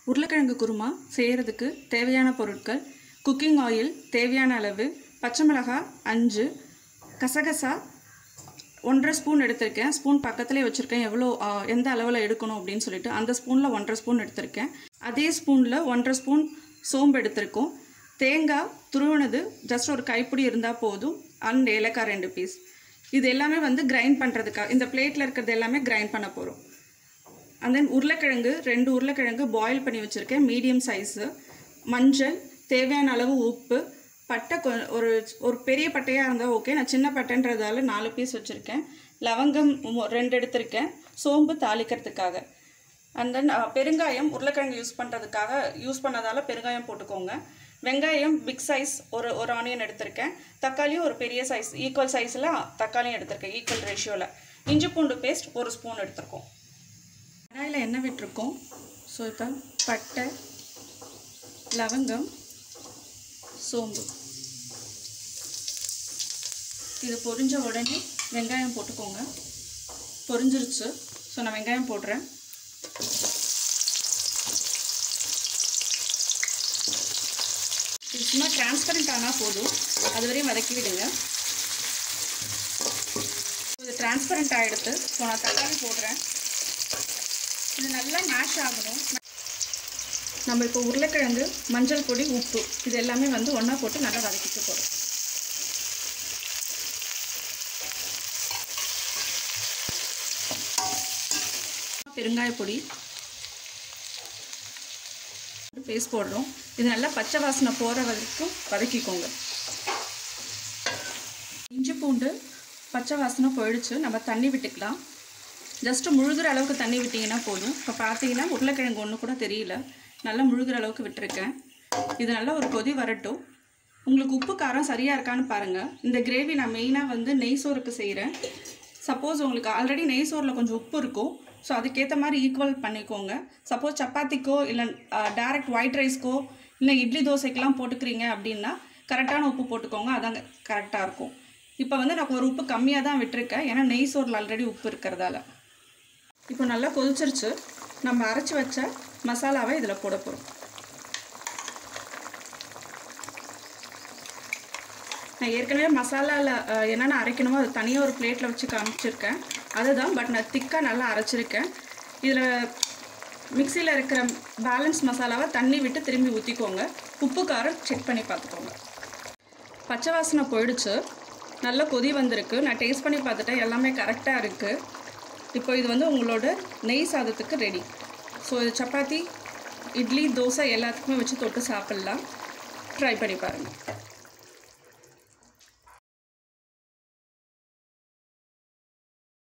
உருளைக்கிழங்கு குருமா செய்கிறதுக்கு தேவையான பொருட்கள் குக்கிங் ஆயில் தேவையான அளவு பச்சை மிளகாய் அஞ்சு கசகசா ஒன்றரை ஸ்பூன் எடுத்திருக்கேன் ஸ்பூன் பக்கத்துலேயே வச்சுருக்கேன் எவ்வளோ ஆ, எந்த அளவில் எடுக்கணும் அப்படின்னு சொல்லிட்டு அந்த ஸ்பூனில் ஒன்றரை ஸ்பூன் எடுத்திருக்கேன் அதே ஸ்பூனில் ஒன்றரை ஸ்பூன் சோம்பு எடுத்திருக்கோம் தேங்காய் துருவினது ஜஸ்ட் ஒரு கைப்பிடி இருந்தால் போதும் அண்ட் ஏலக்காய் ரெண்டு பீஸ் இது எல்லாமே வந்து கிரைண்ட் பண்ணுறதுக்காக இந்த பிளேட்டில் இருக்கிறது எல்லாமே கிரைண்ட் பண்ண போகிறோம் அண்ட் தென் உருளைக்கிழங்கு ரெண்டு உருளைக்கிழங்கு பாயில் பண்ணி வச்சுருக்கேன் மீடியம் சைஸு மஞ்சள் தேவையான அளவு உப்பு பட்டை கொ ஒரு ஒரு பெரிய பட்டையாக இருந்தால் ஓகே நான் சின்ன பட்டைன்றதால நாலு பீஸ் வச்சுருக்கேன் லவங்கம் மொ- ரெண்டு எடுத்திருக்கேன் சோம்பு தாளிக்கிறதுக்காக அண்ட் தென் பெருங்காயம் உருளைக்கிழங்கு யூஸ் பண்ணுறதுக்காக யூஸ் பண்ணதால் பெருங்காயம் போட்டுக்கோங்க வெங்காயம் பிக் சைஸ் ஒரு ஒரு ஆனியன் எடுத்திருக்கேன் தக்காளியும் ஒரு பெரிய சைஸ் ஈக்குவல் சைஸில் தக்காளியும் எடுத்திருக்கேன் ஈக்குவல் ரேஷியோவில் இஞ்சி பூண்டு பேஸ்ட் ஒரு ஸ்பூன் எடுத்திருக்கோம் கடாயில் எண்ணெய் விட்டுருக்கோம் ஸோ இப்போ பட்டை லவங்கம் சோம்பு இது பொரிஞ்ச உடனே வெங்காயம் போட்டுக்கோங்க பொரிஞ்சிருச்சு ஸோ நான் வெங்காயம் போடுறேன் இது சும்மா டிரான்ஸ்பரண்ட் ஆனால் போதும் அது வரையும் வதக்கி விடுங்க இது டிரான்ஸ்பரண்ட் ஆகிடுது ஸோ நான் தக்காளி போடுறேன் இது நல்லா மேஷ் ஆகணும் நம்ம இப்போ உருளைக்கிழங்கு மஞ்சள் பொடி உப்பு இது எல்லாமே வந்து ஒன்றா போட்டு நல்லா வதக்கிக்க போகிறோம் பெருங்காய பொடி பேஸ்ட் போடுறோம் இது நல்லா பச்சை வாசனை போகிற வரைக்கும் வதக்கிக்கோங்க இஞ்சி பூண்டு பச்சை வாசனை போயிடுச்சு நம்ம தண்ணி விட்டுக்கலாம் ஜஸ்ட்டு முழுகிற அளவுக்கு தண்ணி விட்டிங்கன்னா போதும் இப்போ பார்த்தீங்கன்னா உருளைக்கிழங்கு ஒன்று கூட தெரியல நல்லா முழுகிற அளவுக்கு விட்டுருக்கேன் இது நல்லா ஒரு கொதி வரட்டும் உங்களுக்கு உப்பு காரம் சரியாக இருக்கான்னு பாருங்கள் இந்த கிரேவி நான் மெயினாக வந்து நெய் சோறுக்கு செய்கிறேன் சப்போஸ் உங்களுக்கு ஆல்ரெடி நெய் சோறில் கொஞ்சம் உப்பு இருக்கும் ஸோ அதுக்கேற்ற மாதிரி ஈக்குவல் பண்ணிக்கோங்க சப்போஸ் சப்பாத்திக்கோ இல்லை டேரக்ட் ஒயிட் ரைஸ்க்கோ இல்லை இட்லி தோசைக்கெலாம் போட்டுக்கிறீங்க அப்படின்னா கரெக்டான உப்பு போட்டுக்கோங்க அதாங்க கரெக்டாக இருக்கும் இப்போ வந்து நான் ஒரு உப்பு கம்மியாக தான் விட்டுருக்கேன் ஏன்னா நெய் சோறில் ஆல்ரெடி உப்பு இருக்கிறதால இப்போ நல்லா கொதிச்சிருச்சு நம்ம அரைச்சி வச்ச மசாலாவை இதில் போட போகிறோம் நான் ஏற்கனவே மசாலாவில் என்னென்ன அரைக்கணுமோ அது தனியாக ஒரு பிளேட்டில் வச்சு காமிச்சிருக்கேன் அதுதான் பட் நான் திக்காக நல்லா அரைச்சிருக்கேன் இதில் மிக்சியில் இருக்கிற பேலன்ஸ் மசாலாவை தண்ணி விட்டு திரும்பி ஊற்றிக்கோங்க உப்பு காரம் செக் பண்ணி பார்த்துக்கோங்க பச்சை வாசனை போயிடுச்சு நல்ல கொதி வந்திருக்கு நான் டேஸ்ட் பண்ணி பார்த்துட்டேன் எல்லாமே கரெக்டாக இருக்குது இப்போ இது வந்து உங்களோட நெய் சாதத்துக்கு ரெடி ஸோ இது சப்பாத்தி இட்லி தோசை எல்லாத்துக்குமே வச்சு தொட்டு சாப்பிட்லாம் ட்ரை பண்ணி பாருங்கள்